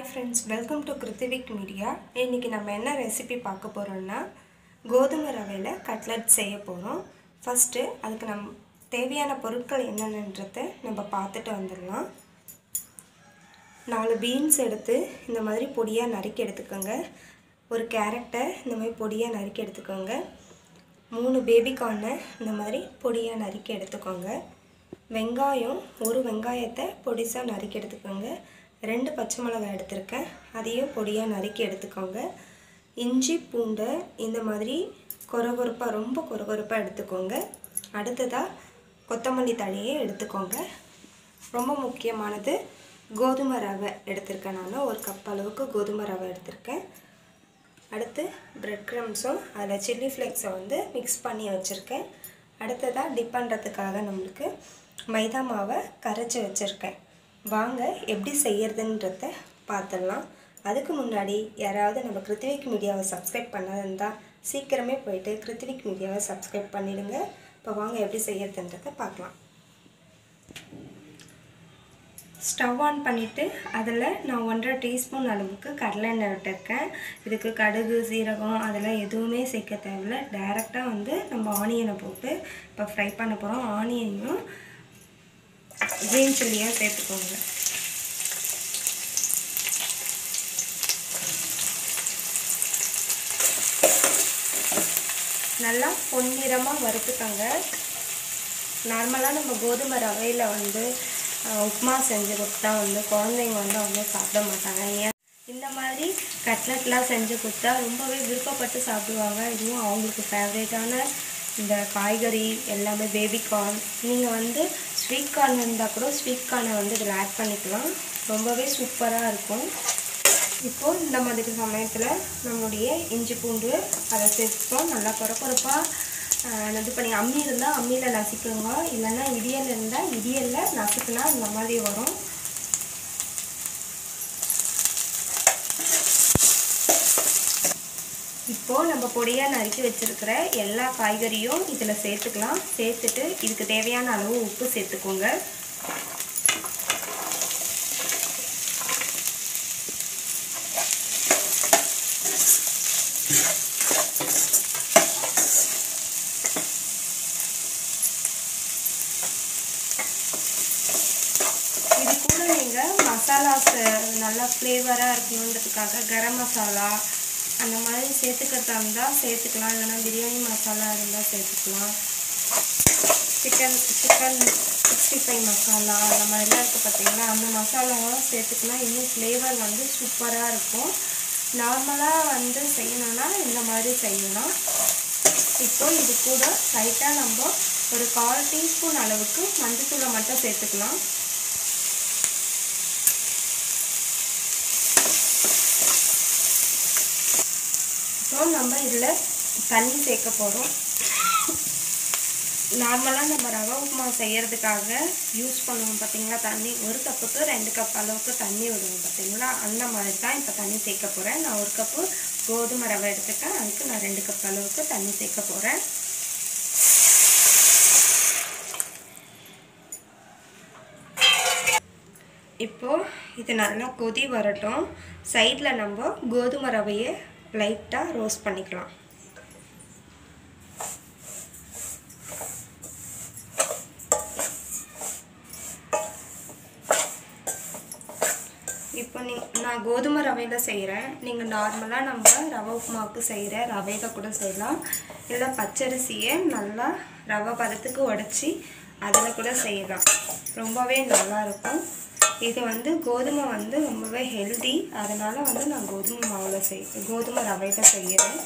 friends welcome to Kiruthvik media இன்றைக்கி நம்ம என்ன ரெசிபி பார்க்க போகிறோம்னா கோதுமை ரவையில் கட்லட் செய்ய போகிறோம் ஃபஸ்ட்டு அதுக்கு நம் தேவையான பொருட்கள் என்னென்னன்றதை நம்ம பார்த்துட்டு வந்துடலாம் நாலு பீன்ஸ் எடுத்து இந்த மாதிரி பொடியாக நறுக்கி எடுத்துக்கோங்க ஒரு கேரட்டை இந்த மாதிரி பொடியாக நறுக்கி எடுத்துக்கோங்க மூணு பேபிகார்னை இந்த மாதிரி பொடியாக நறுக்கி எடுத்துக்கோங்க வெங்காயம் ஒரு வெங்காயத்தை பொடிசாக நறுக்கி எடுத்துக்கோங்க ரெண்டு பச்சை மிளகாய் எடுத்திருக்கேன் அதையும் பொடியாக நறுக்கி எடுத்துக்கோங்க இஞ்சி பூண்டை இந்த மாதிரி கொரகொரப்பாக ரொம்ப கொரகொரப்பாக எடுத்துக்கோங்க அடுத்ததாக கொத்தமல்லி தழையை எடுத்துக்கோங்க ரொம்ப முக்கியமானது கோதுமை ரவை எடுத்திருக்கேன் நான் ஒரு கப் அளவுக்கு கோதுமை ரவை எடுத்திருக்கேன் அடுத்து பிரெட் க்ரம்ஸும் அதில் சில்லி ஃப்ளேக்ஸை வந்து மிக்ஸ் பண்ணி வச்சுருக்கேன் அடுத்ததாக டிப் பண்ணுறதுக்காக நம்மளுக்கு மைதா மாவை கரைச்சி வச்சுருக்கேன் வாங்க எப்படி செய்யறதுன்றத பார்த்துடலாம் அதுக்கு முன்னாடி யாராவது நம்ம கிருத்திவிக் மீடியாவை சப்ஸ்கிரைப் பண்ணாதிருந்தா சீக்கிரமே போயிட்டு கிருத்திவிக் மீடியாவை சப்ஸ்கிரைப் பண்ணிடுங்க இப்போ வாங்க எப்படி செய்யறதுன்றதை பார்க்கலாம் ஸ்டவ் ஆன் பண்ணிவிட்டு அதில் நான் ஒன்றரை டீஸ்பூன் அளவுக்கு கடலை எண்ணெய் விட்டுருக்கேன் இதுக்கு கடுகு சீரகம் அதெல்லாம் எதுவுமே சேர்க்க தேவையில்ல டைரெக்டாக வந்து நம்ம ஆனியனை போட்டு இப்போ ஃப்ரை பண்ண போகிறோம் ஆனியனையும் க்ரீன் சில்லியாக சேர்த்துக்கோங்க நல்லா பொன்னிறமாக வறுத்துக்கோங்க நார்மலாக நம்ம கோதுமை ரவையில் வந்து உப்புமா செஞ்சு கொடுத்தா வந்து குழந்தைங்க வந்து அவங்க சாப்பிட மாட்டாங்க ஏன் இந்த மாதிரி கட்லெட்லாம் செஞ்சு கொடுத்தா ரொம்பவே விருப்பப்பட்டு சாப்பிடுவாங்க இதுவும் அவங்களுக்கு ஃபேவரேட்டான இந்த காய்கறி எல்லாமே பேபி கார்ன் நீங்கள் வந்து ஸ்வீட் கார்ன் இருந்தால் கூட ஸ்வீட் கார்னை வந்து இதில் ஆட் பண்ணிக்கலாம் ரொம்பவே சூப்பராக இருக்கும் இப்போது இந்த மாதிரி சமயத்தில் நம்மளுடைய இஞ்சி பூண்டு அதை சேர்த்துப்போம் நல்லா குறக்குறப்பாக இது பண்ணி அம்மி இருந்தால் அம்மியில் நசுக்குங்க இல்லைன்னா இடியல் இருந்தால் இடியலில் நசுக்குனா இந்த மாதிரி வரும் இப்போது நம்ம பொடியாக நறுக்கி வச்சுருக்கிற எல்லா காய்கறியும் இதில் சேர்த்துக்கலாம் சேர்த்துட்டு இதுக்கு தேவையான அளவு உப்பு சேர்த்துக்கோங்க இது கூட நீங்கள் மசாலாஸ் நல்லா ஃப்ளேவராக இருக்கணுன்றதுக்காக கரம் மசாலா அந்த மாதிரி சேர்த்துக்கிறதா இருந்தால் சேர்த்துக்கலாம் இல்லைனா பிரியாணி மசாலா இருந்தால் சேர்த்துக்கலாம் chicken chicken sixty five masala அந்த மாதிரிலாம் இருக்குது பார்த்தீங்களா அந்த மசாலாவும் சேர்த்துக்கலாம் இன்னும் ஃப்ளேவர் வந்து சூப்பராக இருக்கும் நார்மலாக வந்து செய்யணும்னா இந்த மாதிரி செய்யலாம் இப்போ இது கூட லைட்டாக நம்ம ஒரு கால் டீஸ்பூன் அளவுக்கு மஞ்சத்தூளை மட்டும் சேர்த்துக்கலாம் இப்போ நம்ம இதில் தண்ணி சேர்க்க போகிறோம் நார்மலாக நம்ம ரவை உப்புமா செய்கிறதுக்காக யூஸ் பண்ணுவோம் பார்த்தீங்களா தண்ணி ஒரு கப்புக்கு ரெண்டு கப் அளவுக்கு தண்ணி விடுவோம் பார்த்தீங்களா அந்த மாதிரி தான் இப்போ தண்ணி சேர்க்க போகிறேன் நான் ஒரு கப்பு கோதுமை ரவை எடுத்துட்டேன் அதுக்கு நான் ரெண்டு கப் அளவுக்கு தண்ணி சேர்க்க போகிறேன் இப்போது இது நல்லா கொதி வரட்டும் சைடில் நம்ம கோதுமை ரவையை லைட்டாக ரோஸ்ட் பண்ணிக்கலாம் இப்போ நீ நான் கோதுமை ரவையில் செய்கிறேன் நீங்கள் நார்மலாக நம்ம ரவை உப்புமாவுக்கு செய்கிற ரவையில் கூட செய்யலாம் இல்லை பச்சரிசியை நல்லா ரவை பதத்துக்கு உடச்சி அதில் கூட செய்யலாம் ரொம்பவே நல்லாயிருக்கும் இது வந்து கோதுமை வந்து ரொம்பவே ஹெல்தி அதனால் வந்து நான் கோதுமை மாவில் செய் கோதுமை ரவையில் செய்கிறேன்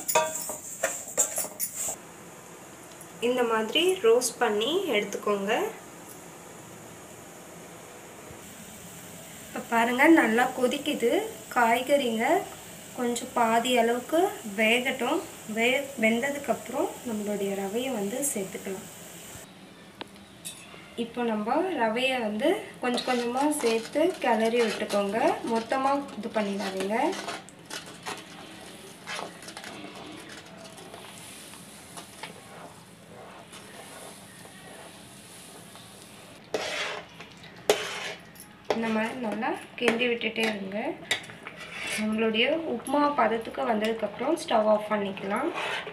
இந்த மாதிரி ரோஸ்ட் பண்ணி எடுத்துக்கோங்க இப்போ பாருங்கள் நல்லா கொதிக்குது காய்கறிங்க கொஞ்சம் பாதி அளவுக்கு வேகட்டும் வே வெந்ததுக்கப்புறம் நம்மளுடைய ரவையை வந்து சேர்த்துக்கலாம் இப்போ நம்ம ரவையை வந்து கொஞ்சம் கொஞ்சமாக சேர்த்து கிளறி விட்டுக்கோங்க மொத்தமாக இது பண்ணிடாதீங்க இந்த மாதிரி நல்லா கிண்டி விட்டுட்டே இருங்க நம்மளுடைய உப்புமா பதத்துக்கு வந்ததுக்கப்புறம் ஸ்டவ் ஆஃப் பண்ணிக்கலாம்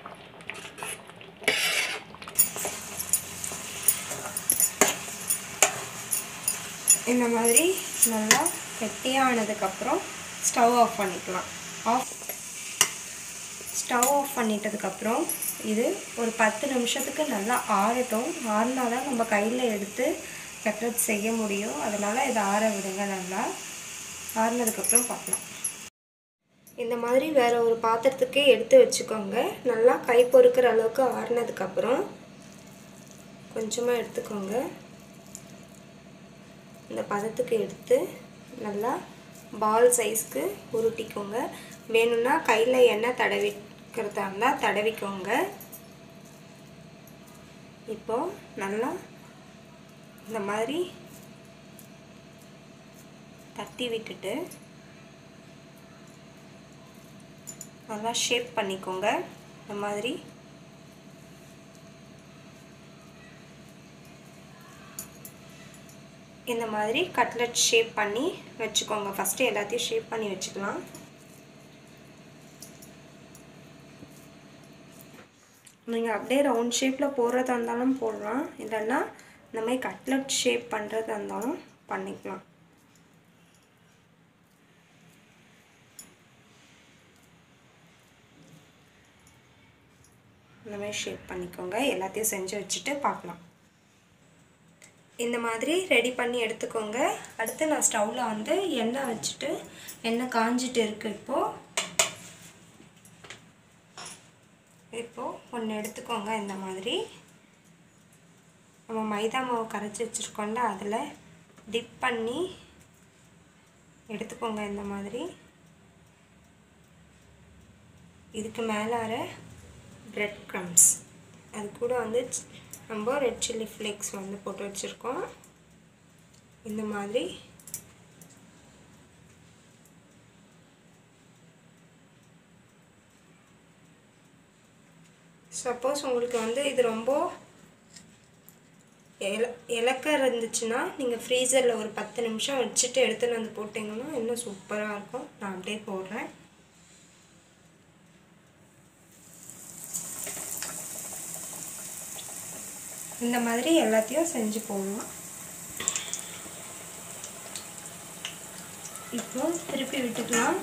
இந்த மாதிரி நல்லா கெட்டியானதுக்கப்புறம் ஸ்டவ் ஆஃப் பண்ணிக்கலாம் ஆஃப் ஸ்டவ் ஆஃப் பண்ணிட்டதுக்கப்புறம் இது ஒரு பத்து நிமிஷத்துக்கு நல்லா ஆறட்டும் ஆறினா தான் நம்ம கையில் எடுத்து கட்லட் செய்ய முடியும் அதனால் இதை ஆற விடுங்க நல்லா ஆறினதுக்கப்புறம் பார்க்கலாம் இந்த மாதிரி வேறு ஒரு பாத்திரத்துக்கு எடுத்து வச்சுக்கோங்க நல்லா கை பொறுக்கிற அளவுக்கு ஆறினதுக்கப்புறம் கொஞ்சமாக எடுத்துக்கோங்க இந்த பதத்துக்கு எடுத்து நல்லா பால் சைஸ்க்கு உருட்டிக்கோங்க வேணும்னா கையில் எண்ணெய் தடவிக்கிறதா இருந்தால் தடவிக்கோங்க இப்போது நல்லா இந்த மாதிரி தட்டி விட்டுட்டு நல்லா ஷேப் பண்ணிக்கோங்க இந்த மாதிரி இந்த மாதிரி கட்லெட் ஷேப் பண்ணி வச்சுக்கோங்க ஃபஸ்ட்டு எல்லாத்தையும் ஷேப் பண்ணி வச்சுக்கலாம் நீங்கள் அப்படியே ரவுண்ட் ஷேப்பில் போடுறதா இருந்தாலும் போடலாம் இல்லைன்னா இந்த மாதிரி கட்லெட் ஷேப் பண்ணுறதா இருந்தாலும் பண்ணிக்கலாம் இந்த மாதிரி ஷேப் பண்ணிக்கோங்க எல்லாத்தையும் செஞ்சு வச்சுட்டு பார்க்கலாம் இந்த மாதிரி ரெடி பண்ணி எடுத்துக்கோங்க அடுத்து நான் ஸ்டவ்வில் வந்து எண்ணெய் வச்சுட்டு எண்ணெய் காஞ்சிட்டு இருக்கு இப்போது இப்போது ஒன்று எடுத்துக்கோங்க இந்த மாதிரி நம்ம மைதா மாவு கரைச்சி வச்சுருக்கோம்ல அதில் டிப் பண்ணி எடுத்துக்கோங்க இந்த மாதிரி இதுக்கு மேலார பிரெட் க்ரம்ஸ் அது கூட வந்து நம்ம ரெட் சில்லி ஃப்ளேக்ஸ் வந்து போட்டு வச்சுருக்கோம் இந்த மாதிரி சப்போஸ் உங்களுக்கு வந்து இது ரொம்ப இல இலக்க இருந்துச்சுன்னா நீங்கள் ஃப்ரீசரில் ஒரு பத்து நிமிஷம் வச்சுட்டு எடுத்துன்னு வந்து போட்டிங்கன்னா இன்னும் சூப்பராக இருக்கும் நான் அப்படியே போடுறேன் இந்த மாதிரி எல்லாத்தையும் செஞ்சு போடலாம் இப்போ திருப்பி விட்டுக்கலாம்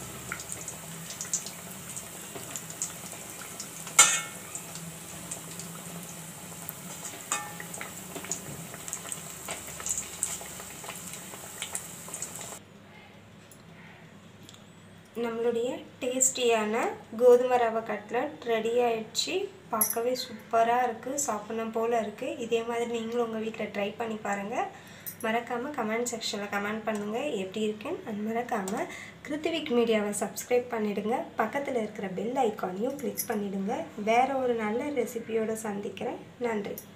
நம்மளுடைய டேஸ்டியான கோதுமை ரவை கட்லட் ரெடி ஆயிடுச்சு பார்க்கவே சூப்பராக இருக்குது சாப்பிடணும் போல் இருக்குது இதே மாதிரி நீங்களும் உங்கள் வீட்டில் ட்ரை பண்ணி பாருங்கள் மறக்காமல் கமெண்ட் செக்ஷனில் கமெண்ட் பண்ணுங்கள் எப்படி இருக்குன்னு அது மறக்காமல் கிருத்திவிக் மீடியாவை சப்ஸ்கிரைப் பண்ணிவிடுங்க பக்கத்தில் இருக்கிற பெல் ஐக்கானையும் கிளிக் பண்ணிவிடுங்க வேறு ஒரு நல்ல ரெசிபியோடு சந்திக்கிறேன் நன்றி